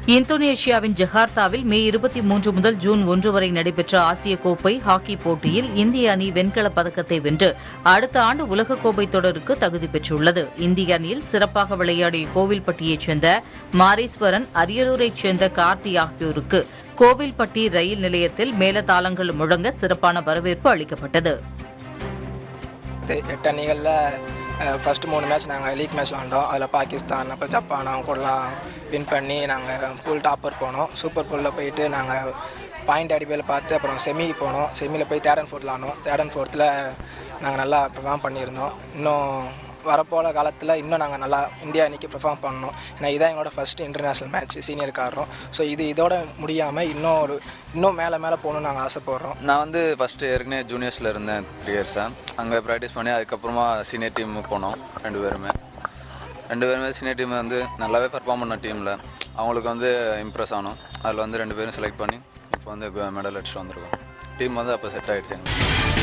இந்தோனேஷியாவின் ஜகார்த்தாவில் மே இருபத்தி மூன்று முதல் ஜூன் ஒன்று வரை நடைபெற்ற ஆசிய கோப்பை ஹாக்கி போட்டியில் இந்திய அணி வெண்கலப் பதக்கத்தை வென்று அடுத்த ஆண்டு உலகக்கோப்பை தொடருக்கு தகுதி பெற்றுள்ளது இந்திய அணியில் சிறப்பாக விளையாடிய கோவில்பட்டியைச் சேர்ந்த மாரீஸ்வரன் அரியலூரைச் சேர்ந்த கார்த்தி ஆகியோருக்கு கோவில்பட்டி ரயில் நிலையத்தில் மேலதாளங்கள் முழங்க சிறப்பான வரவேற்பு அளிக்கப்பட்டது எட்டு எட்டு அணிகளில் ஃபஸ்ட்டு மூணு மேட்ச் நாங்கள் லீக் மேட்ச் விளாண்டோம் அதில் பாகிஸ்தான் அப்புறம் ஜப்பான் அவங்க கூடலாம் வின் பண்ணி நாங்கள் பூல் டாப்பர் போனோம் சூப்பர் பூலில் போயிட்டு நாங்கள் பாயிண்ட் அடிப்படையில் பார்த்து அப்புறம் செமி போனோம் செமியில் போய் தேர்ட் அண்ட் ஃபோர்த் விளாண்டோம் தேர்ட் அண்ட் ஃபோர்த்தில் நாங்கள் நல்லா பெர்ஃபார்ம் பண்ணியிருந்தோம் இன்னும் வரப்போகிற காலத்தில் இன்னும் நாங்கள் நல்லா இந்தியா அன்றைக்கி பெர்ஃபார்ம் பண்ணோம் ஏன்னா இதான் எங்களோட ஃபஸ்ட்டு இன்டர்நேஷ்னல் மேட்ச் சீனியர் காரணம் ஸோ இது இதோட முடியாமல் இன்னும் ஒரு இன்னும் மேலே மேலே போகணும்னு நாங்கள் ஆசைப்படுறோம் நான் வந்து ஃபஸ்ட்டு ஏற்கனவே ஜூனியர்ஸில் இருந்தேன் த்ரீ இயர்ஸாக அங்கே ப்ராக்டிஸ் பண்ணி அதுக்கப்புறமா சீனியர் டீம் போனோம் ரெண்டு பேருமே ரெண்டு பேருமே சீனியர் டீம் வந்து நல்லாவே பர்ஃபார்ம் பண்ண டீமில் அவங்களுக்கு வந்து இம்ப்ரெஸ் ஆனோம் அதில் வந்து ரெண்டு பேரும் செலக்ட் பண்ணி இப்போ வந்து மெடல் அடிச்சுட்டு வந்திருக்கோம் டீம் வந்து அப்போ செட் ஆகிடுச்சு எங்களுக்கு